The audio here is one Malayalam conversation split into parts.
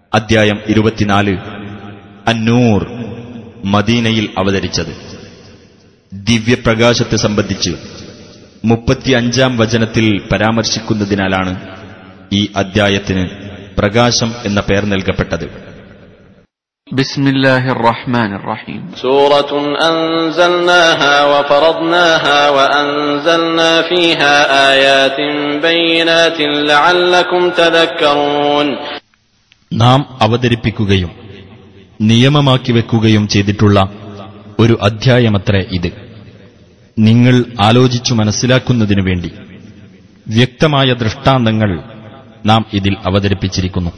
അദ്ധ്യായം ഇരുപത്തിനാല് അന്നൂർ മദീനയിൽ അവതരിച്ചത് ദിവ്യപ്രകാശത്തെ സംബന്ധിച്ച് മുപ്പത്തിയഞ്ചാം വചനത്തിൽ പരാമർശിക്കുന്നതിനാലാണ് ഈ അദ്ധ്യായത്തിന് പ്രകാശം എന്ന പേർ നൽകപ്പെട്ടത് بسم الله الرحمن الرحيم سورة أنزلناها وفرضناها وأنزلنا فيها آيات بينات لعلكم تذكرون നാം അവതരിപ്പിക്കുകയും നിയമമാക്കി വെക്കുകയും ചെയ്തിട്ടുള്ള ഒരു അധ്യായമത്രേ ഇത് നിങ്ങൾ ആലോചിച്ചു മനസ്സിലാക്കുന്നതിനു വേണ്ടി വ്യക്തമായ ദൃഷ്ടാന്തങ്ങൾ നാം ഇതിൽ അവതരിപ്പിച്ചിരിക്കുന്നു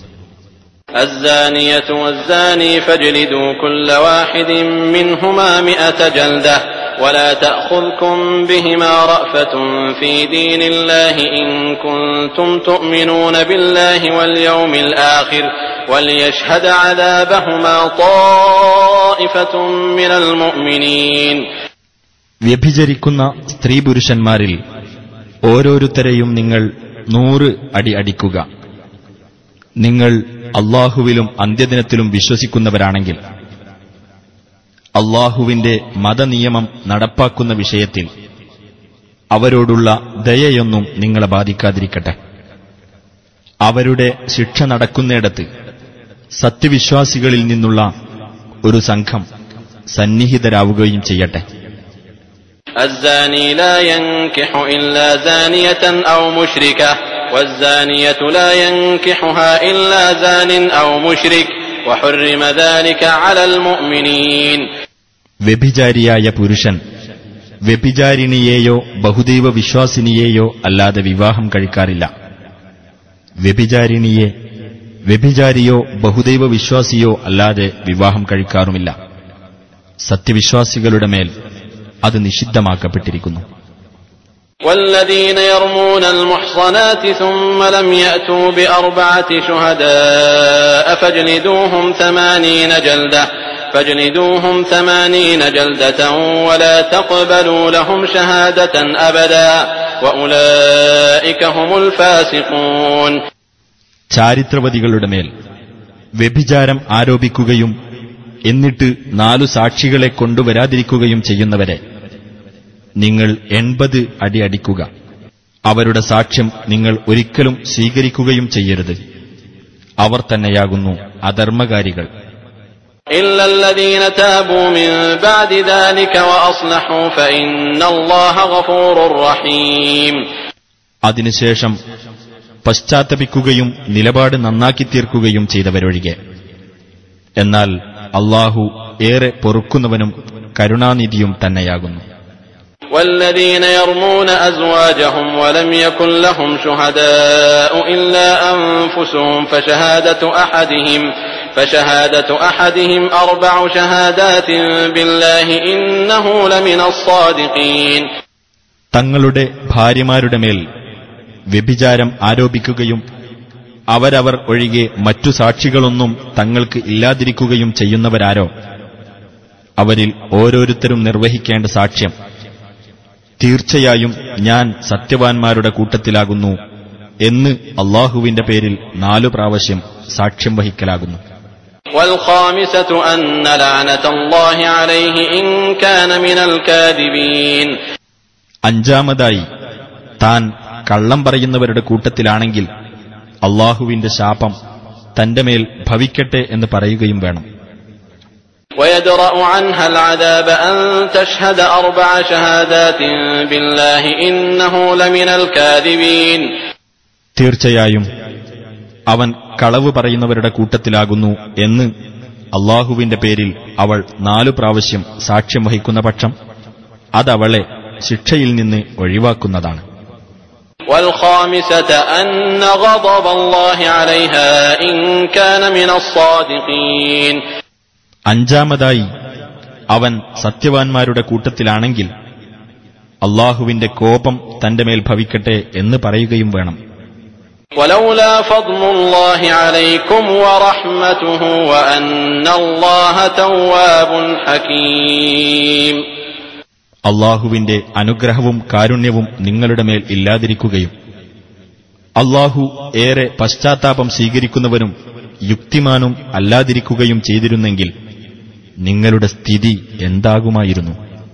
الزانية والزاني فاجلدوا كل واحد منهما مئة جلدة ولا تأخذكم بهما رأفة في دين الله إن كنتم تؤمنون بالله واليوم الآخر وليشهد عذابهما طائفة من المؤمنين വ്യഭിചരിക്കുന്ന സ്ത്രീ പുരുഷന്മാരിൽ ഓരോരുത്തരെയും നിങ്ങൾ നൂറ് അടി അടിക്കുക നിങ്ങൾ അള്ളാഹുവിലും അന്ത്യദിനത്തിലും വിശ്വസിക്കുന്നവരാണെങ്കിൽ അള്ളാഹുവിന്റെ മതനിയമം നടപ്പാക്കുന്ന വിഷയത്തിൽ അവരോടുള്ള ദയയൊന്നും നിങ്ങളെ ബാധിക്കാതിരിക്കട്ടെ അവരുടെ ശിക്ഷ നടക്കുന്നിടത്ത് സത്യവിശ്വാസികളിൽ നിന്നുള്ള ഒരു സംഘം സന്നിഹിതരാവുകയും ചെയ്യട്ടെ الزاني لا ينكح إلا زانية أو مشركة والزانية لا ينكحها إلا زان أو مشرك وحرم ذلك على المؤمنين വ്യഭിചാരിയായ പുരുഷൻ വ്യഭിചാരിണിയെയോ ബഹുദൈവ വിശ്വാസിനിയെയോ അല്ലാതെ വിവാഹം കഴിക്കാറില്ല വ്യഭിചാരിണിയെ വ്യഭിചാരിയോ ബഹുദൈവ വിശ്വാസിയോ അല്ലാതെ വിവാഹം കഴിക്കാറുമില്ല സത്യവിശ്വാസികളുടെ മേൽ അത് നിഷിദ്ധമാക്കപ്പെട്ടിരിക്കുന്നു والذين يرمون المحصنات ثم لم يأتوا بأربعة شهداء فاجلدوهم ثمانين جلدة فاجلدوهم ثمانين جلدة ولا تقبلوا لهم شهادة أبدا وأولئك هم الفاسقون ചാരിത്രവതികളുടെ മേൽ വ്യഭിചാരം ആരോപിക്കുകയും എന്നിട്ട് നാലു സാക്ഷികളെ കൊണ്ടുവരാതിരിക്കുകയും ചെയ്യുന്നവരെ നിങ്ങൾ എൺപത് അടി അടിക്കുക അവരുടെ സാക്ഷ്യം നിങ്ങൾ ഒരിക്കലും സ്വീകരിക്കുകയും ചെയ്യരുത് അവർ തന്നെയാകുന്നു അധർമ്മകാരികൾ إلا الذين تابوا من بعد ذلك وأصلحوا فإن الله غفور رحيم അതിനുശേഷം പശ്ചാത്തപിക്കുകയും നിലപാട് നന്നാക്കി തീർക്കുകയും ചെയ്തവരൊഴികെ എന്നാൽ അള്ളാഹു ഏറെ പൊറുക്കുന്നവനും കരുണാനിധിയും തന്നെയാകുന്നു والذين يرمون أزواجهم ولم يكن لهم شهداء إلا أنفسهم فشهادة أحدهم فشهادة أحدهم أربع شهادات بالله إنه لمن الصادقين തങ്ങളുടെ ഭാര്യമാരുടെ മേൽ വ്യഭിചാരം ആരോപിക്കുകയും അവരവർ ഒഴികെ മറ്റു സാക്ഷികളൊന്നും തങ്ങൾക്ക് ഇല്ലാതിരിക്കുകയും ചെയ്യുന്നവരാരോ അവരിൽ ഓരോരുത്തരും നിർവഹിക്കേണ്ട സാക്ഷ്യം തീർച്ചയായും ഞാൻ സത്യവാൻമാരുടെ കൂട്ടത്തിലാകുന്നു എന്ന് അള്ളാഹുവിന്റെ പേരിൽ നാലു പ്രാവശ്യം സാക്ഷ്യം വഹിക്കലാകുന്നു والخامسة أن لعنة الله عليه إن كان من الكاذبين അഞ്ചാമതായി താൻ കള്ളം പറയുന്നവരുടെ കൂട്ടത്തിലാണെങ്കിൽ അള്ളാഹുവിന്റെ ശാപം തന്റെ മേൽ ഭവിക്കട്ടെ എന്ന് പറയുകയും വേണം ويدرأ عنها العذاب أن تشهد أربع شهادات بالله إنه لمن الكاذبين തീർച്ചയായും അവൻ കളവ് പറയുന്നവരുടെ കൂട്ടത്തിലാകുന്നു എന്ന് അള്ളാഹുവിന്റെ പേരിൽ അവൾ നാലു പ്രാവശ്യം സാക്ഷ്യം വഹിക്കുന്ന പക്ഷം അതവളെ ശിക്ഷയിൽ നിന്ന് ഒഴിവാക്കുന്നതാണ് والخامسة أن غضب الله عليها إن كان من الصادقين അഞ്ചാമതായി അവൻ സത്യവാൻമാരുടെ കൂട്ടത്തിലാണെങ്കിൽ അള്ളാഹുവിന്റെ കോപം തന്റെ മേൽ ഭവിക്കട്ടെ എന്ന് പറയുകയും വേണം ولولا فضل الله عليكم ورحمته وأن الله تواب حكيم അള്ളാഹുവിന്റെ അനുഗ്രഹവും കാരുണ്യവും നിങ്ങളുടെ മേൽ ഇല്ലാതിരിക്കുകയും അള്ളാഹു ഏറെ പശ്ചാത്താപം സ്വീകരിക്കുന്നവനും യുക്തിമാനും അല്ലാതിരിക്കുകയും ചെയ്തിരുന്നെങ്കിൽ നിങ്ങളുടെ സ്ഥിതി എന്താകുമായിരുന്നു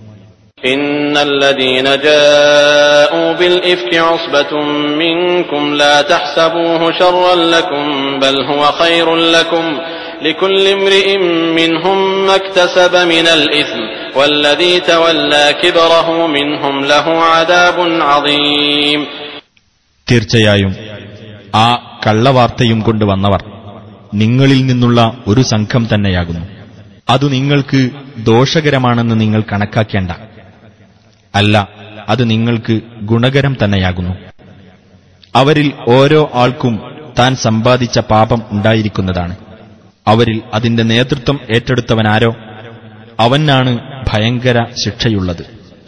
إن الذين جاءوا بالإفك عصبة منكم لا تحسبوه شرا لكم بل هو خير لكم لكل امرئ منهم ما اكتسب من الإثم والذي تولى كبره منهم له عذاب عظيم തീർച്ചയായും ആ കള്ളവാർത്തയും കൊണ്ട് വന്നവർ നിങ്ങളിൽ നിന്നുള്ള ഒരു സംഘം തന്നെയാകുന്നു അത് നിങ്ങൾക്ക് ദോഷകരമാണെന്ന് നിങ്ങൾ കണക്കാക്കേണ്ട അല്ല അത് നിങ്ങൾക്ക് ഗുണകരം തന്നെയാകുന്നു അവരിൽ ഓരോ ആൾക്കും താൻ സമ്പാദിച്ച പാപം ഉണ്ടായിരിക്കുന്നതാണ് അവരിൽ അതിന്റെ നേതൃത്വം ഏറ്റെടുത്തവനാരോ അവനാണ് ഭയങ്കര ശിക്ഷയുള്ളത്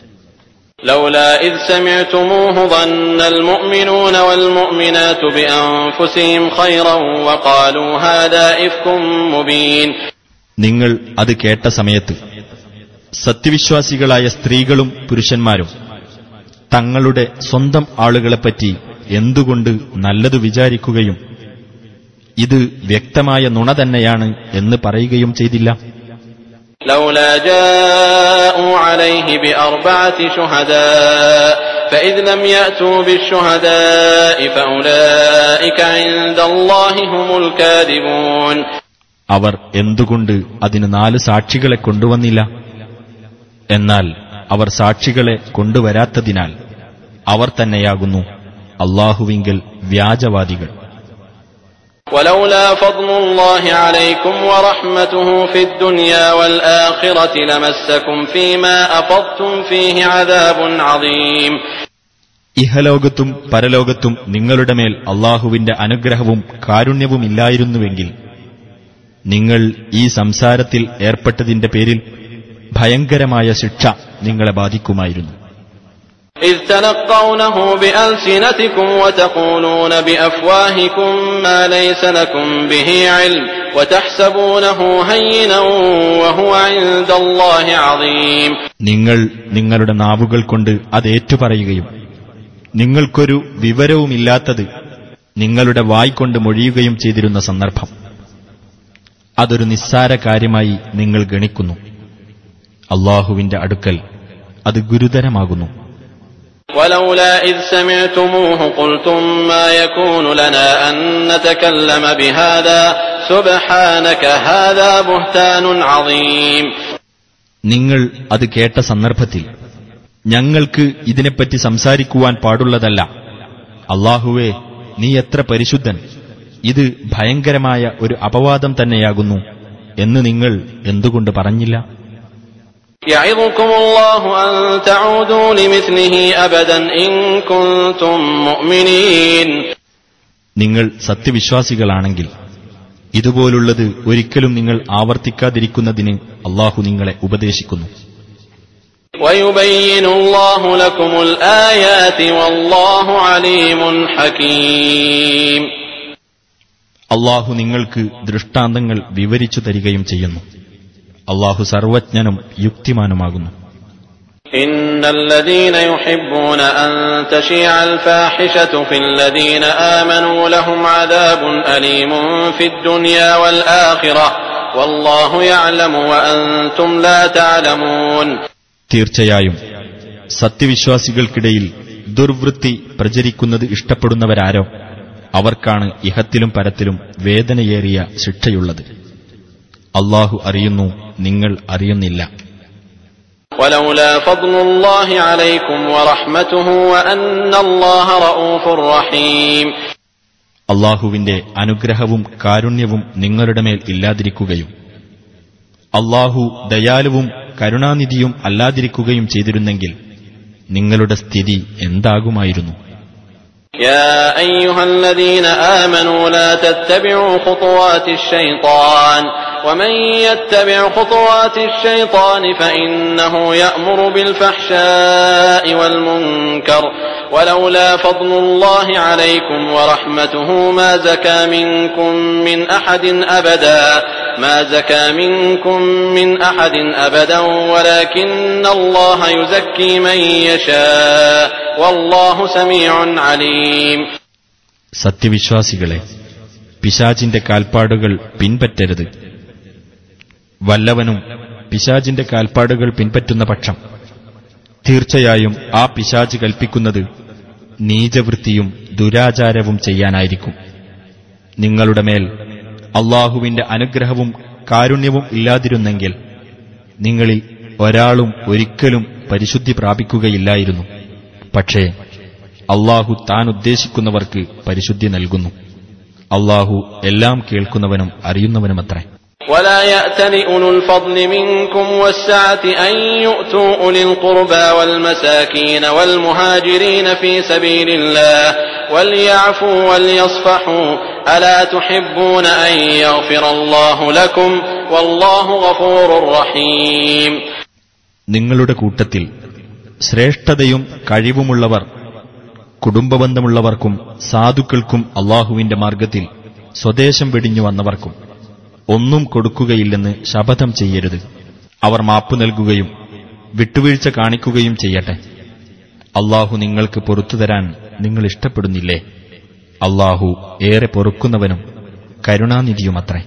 لولا إذ سمعتموه ظن المؤمنون والمؤمنات بأنفسهم خيرا وقالوا هذا إفك مبين നിങ്ങൾ അത് കേട്ട സമയത്ത് സത്യവിശ്വാസികളായ സ്ത്രീകളും പുരുഷന്മാരും തങ്ങളുടെ സ്വന്തം ആളുകളെപ്പറ്റി എന്തുകൊണ്ട് നല്ലതു വിചാരിക്കുകയും ഇത് വ്യക്തമായ നുണ തന്നെയാണ് എന്ന് പറയുകയും ചെയ്തില്ല لولا جاءوا عليه بأربعة شهداء فإذ لم يأتوا بالشهداء فأولئك عند الله هم الكاذبون അവർ എന്തുകൊണ്ട് അതിന് നാല് സാക്ഷികളെ കൊണ്ടുവന്നില്ല എന്നാൽ അവർ സാക്ഷികളെ കൊണ്ടുവരാത്തതിനാൽ അവർ തന്നെയാകുന്നു അള്ളാഹുവിങ്കൽ വ്യാജവാദികൾ ولولا فضل الله عليكم ورحمته في الدنيا والآخرة لمسكم فيما أفضتم فيه عذاب عظيم ഇഹലോകത്തും പരലോകത്തും നിങ്ങളുടെ മേൽ അള്ളാഹുവിന്റെ അനുഗ്രഹവും കാരുണ്യവുമില്ലായിരുന്നുവെങ്കിൽ നിങ്ങൾ ഈ സംസാരത്തിൽ ഏർപ്പെട്ടതിന്റെ പേരിൽ ഭയങ്കരമായ ശിക്ഷ നിങ്ങളെ ബാധിക്കുമായിരുന്നു إذ تلقونه بألسنتكم وتقولون بأفواهكم ما ليس لكم به علم وتحسبونه هينا وهو عند الله عظيم നിങ്ങൾ നിങ്ങളുടെ നാവുകൾ കൊണ്ട് അത് ഏറ്റുപറയുകയും നിങ്ങൾക്കൊരു വിവരവുമില്ലാത്തത് നിങ്ങളുടെ വായ്കൊണ്ട് മൊഴിയുകയും ചെയ്തിരുന്ന സന്ദർഭം അതൊരു നിസ്സാര കാര്യമായി നിങ്ങൾ ഗണിക്കുന്നു അള്ളാഹുവിന്റെ അടുക്കൽ അത് ഗുരുതരമാകുന്നു ولولا إذ سمعتموه قلتم ما يكون لنا أن نتكلم بهذا سبحانك هذا بهتان عظيم നിങ്ങൾ അത് കേട്ട സന്ദർഭത്തിൽ ഞങ്ങൾക്ക് ഇതിനെപ്പറ്റി സംസാരിക്കുവാൻ പാടുള്ളതല്ല അള്ളാഹുവേ നീ എത്ര പരിശുദ്ധൻ ഇത് ഭയങ്കരമായ ഒരു അപവാദം തന്നെയാകുന്നു എന്ന് നിങ്ങൾ എന്തുകൊണ്ട് പറഞ്ഞില്ല يعظكم الله أن تعودوا لمثله أبدا إن كنتم مؤمنين നിങ്ങൾ സത്യവിശ്വാസികളാണെങ്കിൽ ഇതുപോലുള്ളത് ഒരിക്കലും നിങ്ങൾ ആവർത്തിക്കാതിരിക്കുന്നതിന് അള്ളാഹു നിങ്ങളെ ഉപദേശിക്കുന്നു ويبين الله لكم الآيات والله عليم حكيم അള്ളാഹു നിങ്ങൾക്ക് ദൃഷ്ടാന്തങ്ങൾ വിവരിച്ചു തരികയും ചെയ്യുന്നു അള്ളാഹു സർവജ്ഞനും യുക്തിമാനുമാകുന്നു إن الذين يحبون أن تشيع الفاحشة في الذين آمنوا لهم عذاب أليم في الدنيا والآخرة والله يعلم وأنتم لا تعلمون തീർച്ചയായും സത്യവിശ്വാസികൾക്കിടയിൽ ദുർവൃത്തി പ്രചരിക്കുന്നത് ഇഷ്ടപ്പെടുന്നവരാരോ അവർക്കാണ് ഇഹത്തിലും പരത്തിലും വേദനയേറിയ ശിക്ഷയുള്ളത് അള്ളാഹു അറിയുന്നു നിങ്ങൾ അറിയുന്നില്ല ولولا فضل الله عليكم ورحمته وأن الله رؤوف رحيم അള്ളാഹുവിന്റെ അനുഗ്രഹവും കാരുണ്യവും നിങ്ങളുടെ മേൽ ഇല്ലാതിരിക്കുകയും അള്ളാഹു ദയാലുവും കരുണാനിധിയും അല്ലാതിരിക്കുകയും ചെയ്തിരുന്നെങ്കിൽ നിങ്ങളുടെ സ്ഥിതി എന്താകുമായിരുന്നു يا أيها الذين آمنوا لا تتبعوا خطوات الشيطان ومن يتبع خطوات الشيطان فإنه يأمر بالفحشاء والمنكر ولولا فضل الله عليكم ورحمته ما زكى منكم من أحد أبدا ما زكى منكم من أحد أبدا ولكن الله يزكي من يشاء والله سميع عليم സത്യവിശ്വാസികളെ പിശാചിന്റെ കാൽപ്പാടുകൾ പിൻപറ്റരുത് വല്ലവനും പിശാചിന്റെ കാൽപ്പാടുകൾ പിൻപറ്റുന്ന പക്ഷം തീർച്ചയായും ആ പിശാച് കൽപ്പിക്കുന്നത് നീചവൃത്തിയും ദുരാചാരവും ചെയ്യാനായിരിക്കും നിങ്ങളുടെ മേൽ അള്ളാഹുവിന്റെ അനുഗ്രഹവും കാരുണ്യവും ഇല്ലാതിരുന്നെങ്കിൽ നിങ്ങളിൽ ഒരാളും ഒരിക്കലും പരിശുദ്ധി പ്രാപിക്കുകയില്ലായിരുന്നു പക്ഷേ അള്ളാഹു താൻ ഉദ്ദേശിക്കുന്നവർക്ക് പരിശുദ്ധി നൽകുന്നു അള്ളാഹു എല്ലാം കേൾക്കുന്നവനും അറിയുന്നവനുമത്രേ ولا يأتل أولو الفضل منكم والسعة أن يؤتوا أولي القربى والمساكين والمهاجرين في سبيل الله وليعفوا وليصفحوا ألا تحبون أن يغفر الله لكم والله غفور رحيم നിങ്ങളുടെ കൂട്ടത്തിൽ ശ്രേഷ്ഠതയും കഴിവുമുള്ളവർ കുടുംബബന്ധമുള്ളവർക്കും സാധുക്കൾക്കും അള്ളാഹുവിന്റെ മാർഗത്തിൽ സ്വദേശം വെടിഞ്ഞു വന്നവർക്കും ഒന്നും കൊടുക്കുകയില്ലെന്ന് ശപഥം ചെയ്യരുത് അവർ മാപ്പു നൽകുകയും വിട്ടുവീഴ്ച കാണിക്കുകയും ചെയ്യട്ടെ അള്ളാഹു നിങ്ങൾക്ക് പൊറത്തുതരാൻ നിങ്ങൾ ഇഷ്ടപ്പെടുന്നില്ലേ അള്ളാഹു ഏറെ പൊറുക്കുന്നവനും കരുണാനിധിയുമത്രേ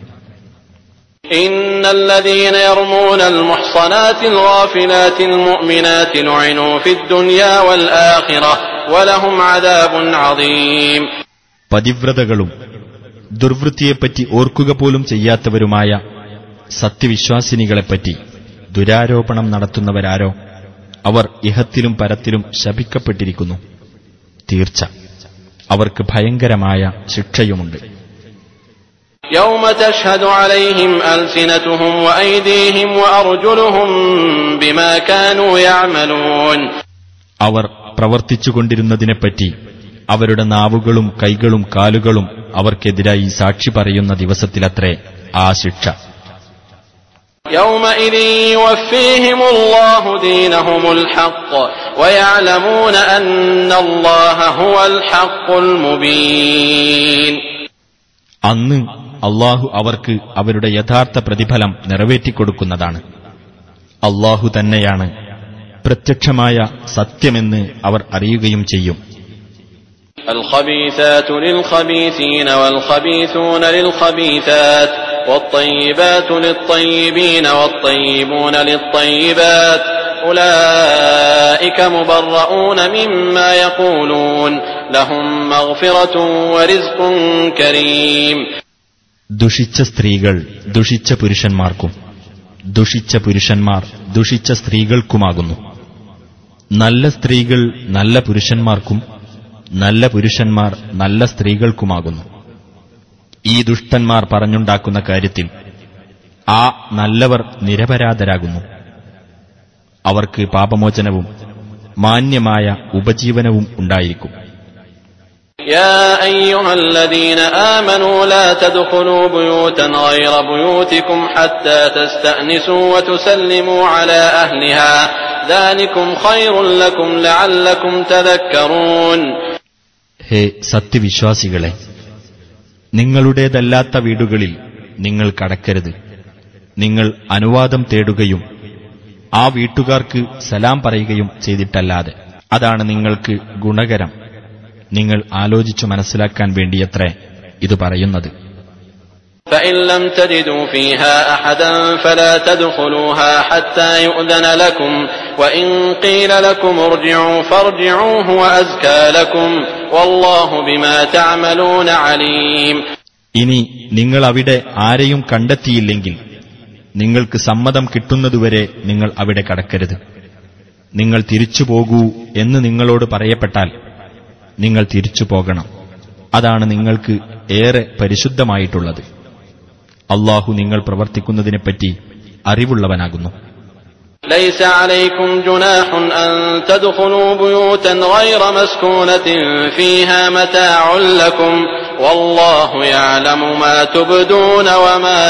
إن الذين يرمون المحصنات الغافلات المؤمنات لعنوا في الدنيا والآخرة ولهم عذاب عظيم പതിവ്രതകളും ദുർവൃത്തിയെപ്പറ്റി ഓർക്കുക പോലും ചെയ്യാത്തവരുമായ സത്യവിശ്വാസിനികളെപ്പറ്റി ദുരാരോപണം നടത്തുന്നവരാരോ അവർ ഇഹത്തിലും പരത്തിലും ശപിക്കപ്പെട്ടിരിക്കുന്നു തീർച്ച അവർക്ക് ഭയങ്കരമായ ശിക്ഷയുമുണ്ട് يوم تشهد عليهم ألسنتهم وأيديهم وأرجلهم بما كانوا يعملون അവർ പ്രവർത്തിച്ചുകൊണ്ടിരുന്നതിനെപ്പറ്റി അവരുടെ നാവുകളും കൈകളും കാലുകളും അവർക്കെതിരായി സാക്ഷി പറയുന്ന ദിവസത്തിലത്രേ ആ ശിക്ഷ يومئذ يوفيهم الله دينهم الحق ويعلمون أن الله هو الحق المبين അന്ന് അള്ളാഹു അവർക്ക് അവരുടെ യഥാർത്ഥ പ്രതിഫലം നിറവേറ്റിക്കൊടുക്കുന്നതാണ് അള്ളാഹു തന്നെയാണ് പ്രത്യക്ഷമായ സത്യമെന്ന് അവർ അറിയുകയും ചെയ്യും الخبيثات للخبيثين والخبيثون للخبيثات والطيبات للطيبين والطيبون للطيبات أولئك مبرؤون مما يقولون لهم مغفرة ورزق كريم ദുഷിച്ച സ്ത്രീകൾ ദുഷിച്ച പുരുഷന്മാർക്കും ദുഷിച്ച പുരുഷന്മാർ ദുഷിച്ച സ്ത്രീകൾക്കുമാകുന്നു നല്ല സ്ത്രീകൾ നല്ല പുരുഷന്മാർക്കും നല്ല പുരുഷന്മാർ നല്ല സ്ത്രീകൾക്കുമാകുന്നു ഈ ദുഷ്ടന്മാർ പറഞ്ഞുണ്ടാക്കുന്ന കാര്യത്തിൽ ആ നല്ലവർ നിരപരാധരാകുന്നു അവർക്ക് പാപമോചനവും മാന്യമായ ഉപജീവനവും ഉണ്ടായിരിക്കും يا أيها الذين آمنوا لا تدخلوا بيوتا غير بيوتكم حتى تستأنسوا وتسلموا على أهلها ذلكم خير لكم لعلكم تذكرون ഹേ സത്യവിശ്വാസികളെ നിങ്ങളുടേതല്ലാത്ത വീടുകളിൽ നിങ്ങൾ കടക്കരുത് നിങ്ങൾ അനുവാദം തേടുകയും ആ വീട്ടുകാർക്ക് സലാം പറയുകയും ചെയ്തിട്ടല്ലാതെ അതാണ് നിങ്ങൾക്ക് ഗുണകരം നിങ്ങൾ ആലോചിച്ചു മനസ്സിലാക്കാൻ വേണ്ടിയത്രേ ഇത് പറയുന്നത് فإن لم تجدوا فيها أحدا فلا تدخلوها حتى يؤذن لكم وإن قيل لكم ارجعوا فارجعوا هو أزكى لكم والله بما تعملون عليم ഇനി നിങ്ങൾ അവിടെ ആരെയും കണ്ടെത്തിയില്ലെങ്കിൽ നിങ്ങൾക്ക് സമ്മതം കിട്ടുന്നതുവരെ നിങ്ങൾ അവിടെ കടക്കരുത് നിങ്ങൾ തിരിച്ചു പോകൂ എന്ന് നിങ്ങളോട് പറയപ്പെട്ടാൽ നിങ്ങൾ തിരിച്ചു പോകണം അതാണ് നിങ്ങൾക്ക് ഏറെ പരിശുദ്ധമായിട്ടുള്ളത് അള്ളാഹു നിങ്ങൾ പ്രവർത്തിക്കുന്നതിനെപ്പറ്റി അറിവുള്ളവനാകുന്നു ليس عليكم جناح أن تدخلوا بيوتا غير مسكونة فيها متاع لكم والله يعلم ما تبدون وما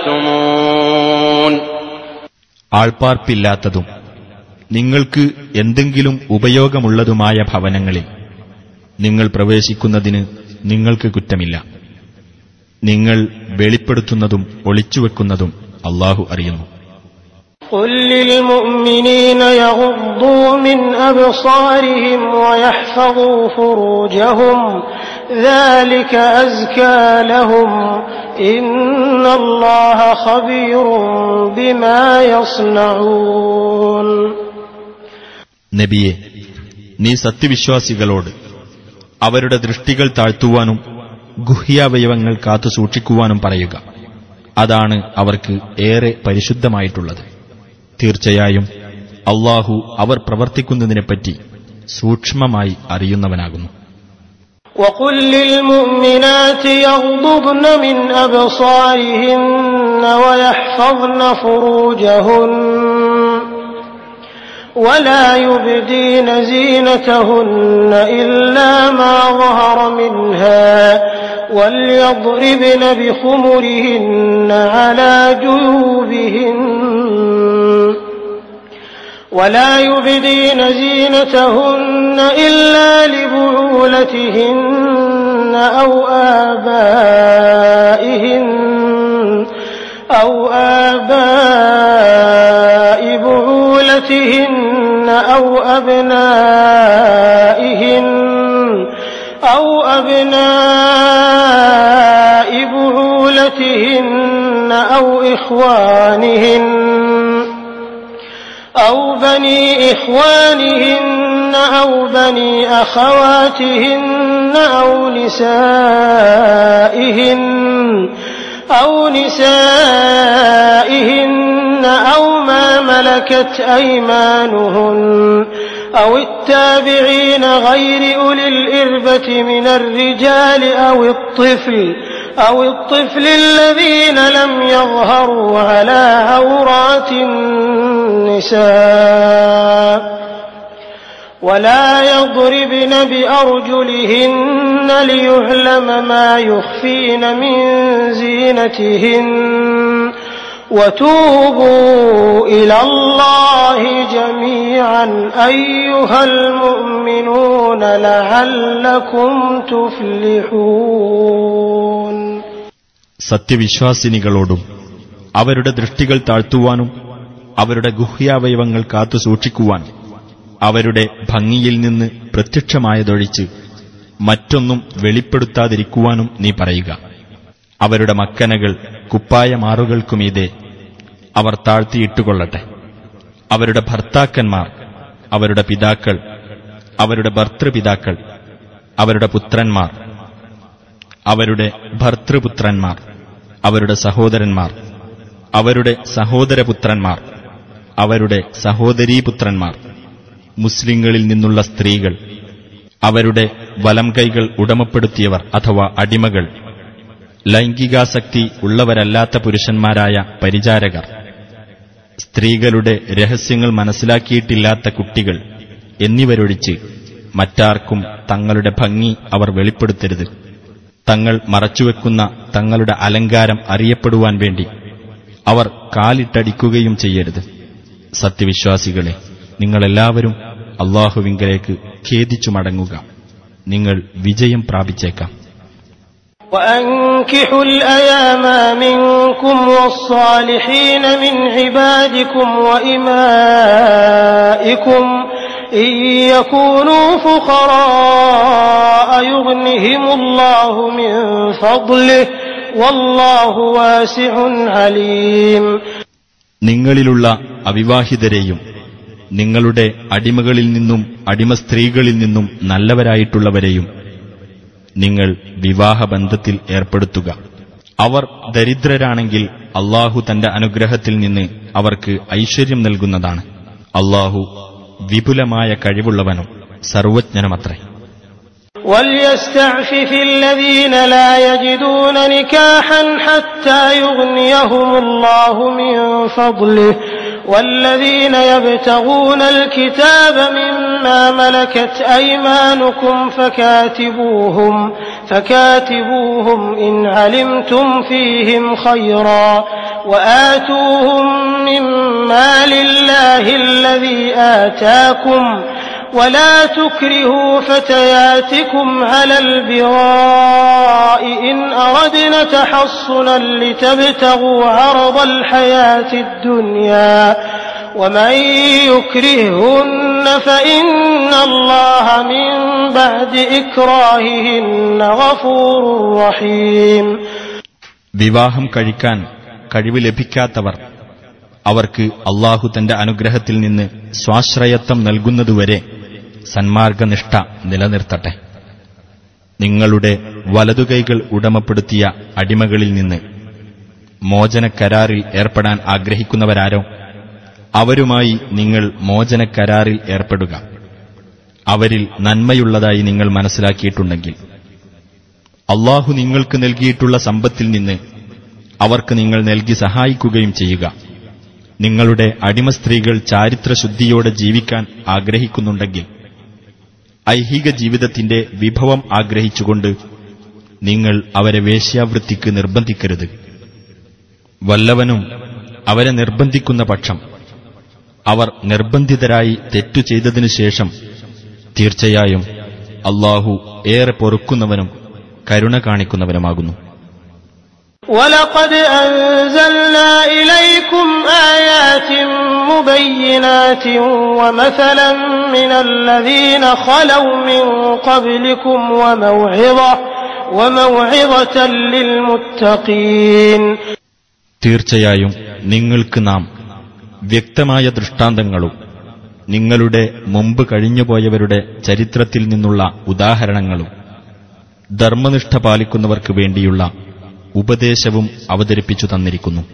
تكتمون ആൾപ്പാർപ്പില്ലാത്തതും നിങ്ങൾക്ക് എന്തെങ്കിലും ഉപയോഗമുള്ളതുമായ ഭവനങ്ങളിൽ നിങ്ങൾ പ്രവേശിക്കുന്നതിന് നിങ്ങൾക്ക് കുറ്റമില്ല നിങ്ങൾ വെളിപ്പെടുത്തുന്നതും ഒളിച്ചുവെക്കുന്നതും അള്ളാഹു അറിയുന്നു قل للمؤمنين يغضوا من أبصارهم ويحفظوا فروجهم ذلك أزكى لهم إن الله خبير بما يصنعون നബിയെ നീ സത്യവിശ്വാസികളോട് അവരുടെ ദൃഷ്ടികൾ താഴ്ത്തുവാനും ഗുഹ്യാവയവങ്ങൾ കാത്തു സൂക്ഷിക്കുവാനും പറയുക അതാണ് അവർക്ക് ഏറെ പരിശുദ്ധമായിട്ടുള്ളത് തീർച്ചയായും അള്ളാഹു അവർ പ്രവർത്തിക്കുന്നതിനെപ്പറ്റി സൂക്ഷ്മമായി അറിയുന്നവനാകുന്നു وقل للمؤمنات يغضبن من أبصارهن ويحفظن فروجهن ولا يبدين زينتهن إلا ما ظهر منها وليضربن بخمرهن على جيوبهن ولا يبدين زينتهن إلا لبعولتهن أو آبائهن أو آباء بعولتهن أو أبنائهن أو أبناء بعولتهن أو إخوانهن أو بني إخوانهن أو بني أخواتهن أو نسائهن أو نسائهن أو ما ملكت أيمانهن أو التابعين غير أولي الإربة من الرجال أو الطفل أو الطفل الذين لم يظهروا على عورات النساء ولا يضربن بأرجلهن ليعلم ما يخفين من زينتهن وتوبوا إلى الله جميعا أيها المؤمنون لعلكم تفلحون സത്യവിശ്വാസിനികളോടും അവരുടെ ദൃഷ്ടികൾ താഴ്ത്തുവാനും അവരുടെ ഗുഹ്യാവയവങ്ങൾ കാത്തു സൂക്ഷിക്കുവാനും അവരുടെ ഭംഗിയിൽ നിന്ന് പ്രത്യക്ഷമായതൊഴിച്ച് മറ്റൊന്നും വെളിപ്പെടുത്താതിരിക്കുവാനും നീ പറയുക അവരുടെ മക്കനകൾ കുപ്പായമാറുകൾക്കുമീതെ അവർ താഴ്ത്തിയിട്ടുകൊള്ളട്ടെ അവരുടെ ഭർത്താക്കന്മാർ അവരുടെ പിതാക്കൾ അവരുടെ ഭർത്തൃപിതാക്കൾ അവരുടെ പുത്രന്മാർ അവരുടെ ഭർത്തൃപുത്രന്മാർ അവരുടെ സഹോദരന്മാർ അവരുടെ സഹോദരപുത്രന്മാർ അവരുടെ സഹോദരീപുത്രന്മാർ മുസ്ലിങ്ങളിൽ നിന്നുള്ള സ്ത്രീകൾ അവരുടെ വലം കൈകൾ ഉടമപ്പെടുത്തിയവർ അഥവാ അടിമകൾ ലൈംഗികാസക്തി ഉള്ളവരല്ലാത്ത പുരുഷന്മാരായ പരിചാരകർ സ്ത്രീകളുടെ രഹസ്യങ്ങൾ മനസ്സിലാക്കിയിട്ടില്ലാത്ത കുട്ടികൾ എന്നിവരൊഴിച്ച് മറ്റാർക്കും തങ്ങളുടെ ഭംഗി അവർ വെളിപ്പെടുത്തരുത് തങ്ങൾ മറച്ചുവെക്കുന്ന തങ്ങളുടെ അലങ്കാരം അറിയപ്പെടുവാൻ വേണ്ടി അവർ കാലിട്ടടിക്കുകയും ചെയ്യരുത് സത്യവിശ്വാസികളെ നിങ്ങളെല്ലാവരും അള്ളാഹുവിങ്കലേക്ക് ഖേദിച്ചു മടങ്ങുക നിങ്ങൾ വിജയം പ്രാപിച്ചേക്കാം وأنكحوا الأيام منكم والصالحين من عبادكم وإمائكم إن يكونوا فقراء يغنهم الله من فضله والله واسع عليم നിങ്ങളിലുള്ള അവിവാഹിതരെയും നിങ്ങളുടെ അടിമകളിൽ നിന്നും അടിമ സ്ത്രീകളിൽ നിന്നും നല്ലവരായിട്ടുള്ളവരെയും നിങ്ങൾ വിവാഹബന്ധത്തിൽ ഏർപ്പെടുത്തുക അവർ ദരിദ്രരാണെങ്കിൽ അള്ളാഹു തന്റെ അനുഗ്രഹത്തിൽ നിന്ന് അവർക്ക് ഐശ്വര്യം നൽകുന്നതാണ് അള്ളാഹു വിപുലമായ കഴിവുള്ളവനും സർവജ്ഞനുമത്രേ وليستعفف الذين لا يجدون نكاحا حتى يغنيهم الله من فضله والذين يبتغون الكتاب مما ملكت أيمانكم فكاتبوهم فكاتبوهم إن علمتم فيهم خيرا وآتوهم مما لله الذي آتاكم ولا تكرهوا فتياتكم على البغاء إن أردنا تحصنا لتبتغوا عرض الحياة الدنيا ومن يكرههن فإن الله من بعد إكراههن غفور رحيم വിവാഹം കഴിക്കാൻ കഴിവ് ലഭിക്കാത്തവർ അവർക്ക് അള്ളാഹു തന്റെ അനുഗ്രഹത്തിൽ നിന്ന് സ്വാശ്രയത്വം നൽകുന്നതുവരെ സന്മാർഗനിഷ്ഠ നിലനിർത്തട്ടെ നിങ്ങളുടെ വലതുകൈകൾ ഉടമപ്പെടുത്തിയ അടിമകളിൽ നിന്ന് മോചനക്കരാറിൽ ഏർപ്പെടാൻ ആഗ്രഹിക്കുന്നവരാരോ അവരുമായി നിങ്ങൾ മോചനക്കരാറിൽ ഏർപ്പെടുക അവരിൽ നന്മയുള്ളതായി നിങ്ങൾ മനസ്സിലാക്കിയിട്ടുണ്ടെങ്കിൽ അള്ളാഹു നിങ്ങൾക്ക് നൽകിയിട്ടുള്ള സമ്പത്തിൽ നിന്ന് അവർക്ക് നിങ്ങൾ നൽകി സഹായിക്കുകയും ചെയ്യുക നിങ്ങളുടെ അടിമ സ്ത്രീകൾ ചാരിത്രശുദ്ധിയോടെ ജീവിക്കാൻ ആഗ്രഹിക്കുന്നുണ്ടെങ്കിൽ ഐഹിക ജീവിതത്തിന്റെ വിഭവം ആഗ്രഹിച്ചുകൊണ്ട് നിങ്ങൾ അവരെ വേശ്യാവൃത്തിക്ക് നിർബന്ധിക്കരുത് വല്ലവനും അവരെ നിർബന്ധിക്കുന്ന പക്ഷം അവർ നിർബന്ധിതരായി തെറ്റു ചെയ്തതിനു ശേഷം തീർച്ചയായും അള്ളാഹു ഏറെ പൊറുക്കുന്നവനും കരുണ കാണിക്കുന്നവനുമാകുന്നു ولقد أنزلنا إليكم آيات مبينات ومثلا من الذين خلوا من قبلكم وموعظة وموعظة للمتقين തീർച്ചയായും നിങ്ങൾക്ക് നാം വ്യക്തമായ ദൃഷ്ടാന്തങ്ങളും നിങ്ങളുടെ മുമ്പ് കഴിഞ്ഞുപോയവരുടെ ചരിത്രത്തിൽ നിന്നുള്ള ഉദാഹരണങ്ങളും ധർമ്മനിഷ്ഠ പാലിക്കുന്നവർക്ക് വേണ്ടിയുള്ള ഉപദേശവും അവതരിപ്പിച്ചു തന്നിരിക്കുന്നു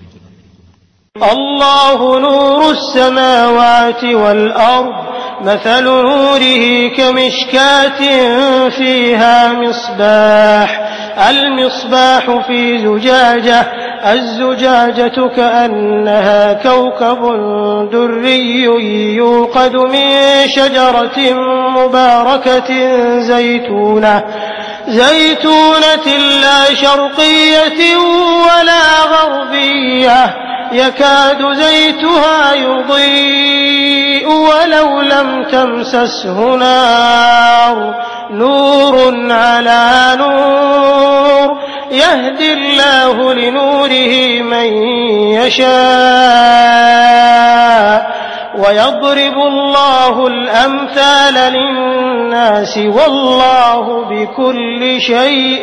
الله نور السماوات والأرض مثل نوره كمشكاة فيها مصباح المصباح في زجاجة الزجاجة كأنها كوكب دري يوقد من شجرة مباركة زيتونة زيتونة لا شرقية ولا غربية يكاد زيتها يضيء ولو لم تمسسه نار نور على نور يهدي الله لنوره من يشاء ويضرب الله الأمثال للناس والله بكل شيء